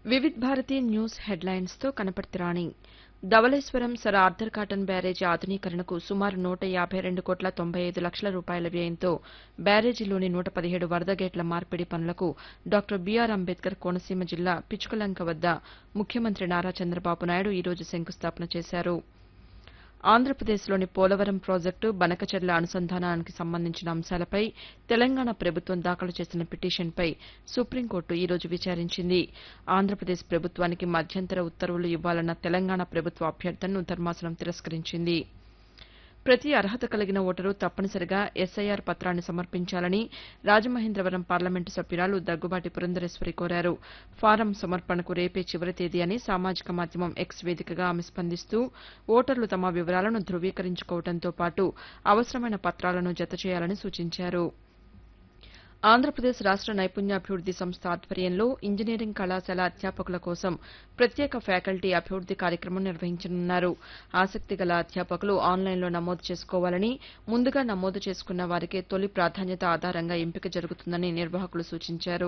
Vividh Bharati news హెడ్లైన్స్తో Kanaparthi Rani Dhavaleswaram sir Arthur Cotton barrage ఆధునీకరణకు సుమారు నూట యాబై రెండు కోట్ల తొంభై ఐదు లక్షల రూపాయల వ్యయంతో బ్యారేజీలోని నూట పదిహేడు వరద గేట్ల మార్పిడి పనులకు డాక్టర్ బీఆర్ అంబేద్కర్ కోనసీమ జిల్లా పిచుకలంక వద్ద ముఖ్యమంత్రి నారా చంద్రబాబు నాయుడు ఈ రోజు శంకుస్థాపన చేశారు ఆంధ్రప్రదేశ్లోని పోలవరం ప్రాజెక్టు బనకచెర్ల అనుసంధానానికి సంబంధించిన అంశాలపై తెలంగాణ ప్రభుత్వం దాఖలు చేసిన పిటిషన్పై సుప్రీంకోర్టు ఈ రోజు విచారించింది ఆంధ్రప్రదేశ్ ప్రభుత్వానికి మధ్యంతర ఉత్తర్వులు ఇవ్వాలన్న తెలంగాణ ప్రభుత్వ అభ్యర్థనను ధర్మాసనం తిరస్కరించింది ప్రతి అర్హత కలిగిన ఓటరు తప్పనిసరిగా ఎస్ఐఆర్ పత్రాన్ని సమర్పించాలని రాజమహేంద్రవరం పార్లమెంటు సభ్యురాలు దగ్గుబాటి పురంధరేశ్వరి కోరారు ఫారం సమర్పణకు రేపే చివరి తేదీ అని సామాజిక మాధ్యమం ఎక్స్ వేదికగా ఆమె స్పందిస్తూ ఓటర్లు తమ వివరాలను ధృవీకరించుకోవడంతో పాటు అవసరమైన పత్రాలను జతచేయాలని సూచించారు ఆంధ్రప్రదేశ్ రాష్ట నైపుణ్యాభివృద్ది సంస్థ ఆధ్వర్యంలో ఇంజనీరింగ్ కళాశాల అధ్యాపకుల కోసం ప్రత్యేక ఫ్యాకల్టీ అభివృద్ది కార్యక్రమం నిర్వహించనున్నారు ఆసక్తి గల అధ్యాపకులు ఆన్లైన్లో నమోదు చేసుకోవాలని ముందుగా నమోదు చేసుకున్న వారికే తొలి ప్రాధాన్యత ఆధారంగా ఎంపిక జరుగుతుందని నిర్వాహకులు సూచించారు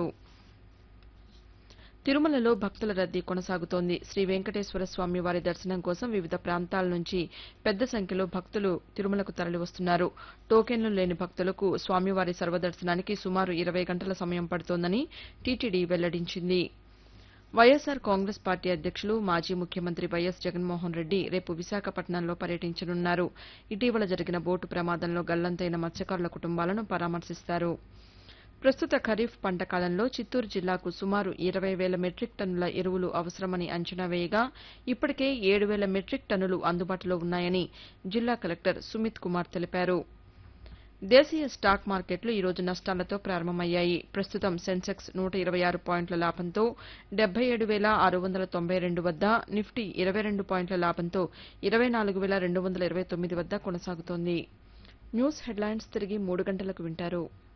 తిరుమలలో భక్తుల రద్దీ కొనసాగుతోంది శ్రీ వెంకటేశ్వర స్వామి వారి దర్శనం కోసం వివిధ ప్రాంతాల నుంచి పెద్ద సంఖ్యలో భక్తులు తిరుమలకు తరలివస్తున్నారు టోకెన్లు లేని భక్తులకు స్వామివారి సర్వదర్శనానికి సుమారు ఇరవై గంటల సమయం పడుతోందని టీటీడీ వెల్లడించింది వైఎస్సార్ కాంగ్రెస్ పార్టీ అధ్యక్షులు మాజీ ముఖ్యమంత్రి వైఎస్ జగన్మోహన్ రెడ్డి రేపు విశాఖపట్నంలో పర్యటించనున్నారు ఇటీవల జరిగిన బోటు ప్రమాదంలో గల్లంతైన మత్స్యకారుల కుటుంబాలను పరామర్శిస్తారు ప్రస్తుత ఖరీఫ్ పంట కాలంలో చిత్తూరు జిల్లాకు సుమారు ఇరవై వేల మెట్రిక్ టన్నుల ఎరువులు అవసరమని అంచనా వేయగా ఇప్పటికే ఏడు వేల మెట్రిక్ టన్నులు అందుబాటులో ఉన్నాయని జిల్లా కలెక్టర్ సుమిత్ కుమార్ తెలిపారు దేశీయ స్టాక్ మార్కెట్లు ఈ రోజు నష్టాలతో ప్రారంభమయ్యాయి ప్రస్తుతం సెన్సెక్స్ నూట ఇరవై ఆరు పాయింట్ల లాభంతో డెబ్బై ఏడు వేల ఆరు వందల తొంభై రెండు వద్ద నిఫ్టీ ఇరవై రెండు పాయింట్ల లాభంతో ఇరవై నాలుగు వేల రెండు వందల ఇరవై తొమ్మిది వద్ద కొనసాగుతోంది న్యూస్ హెడ్లైన్స్ తిరిగి మూడు గంటలకు వింటారు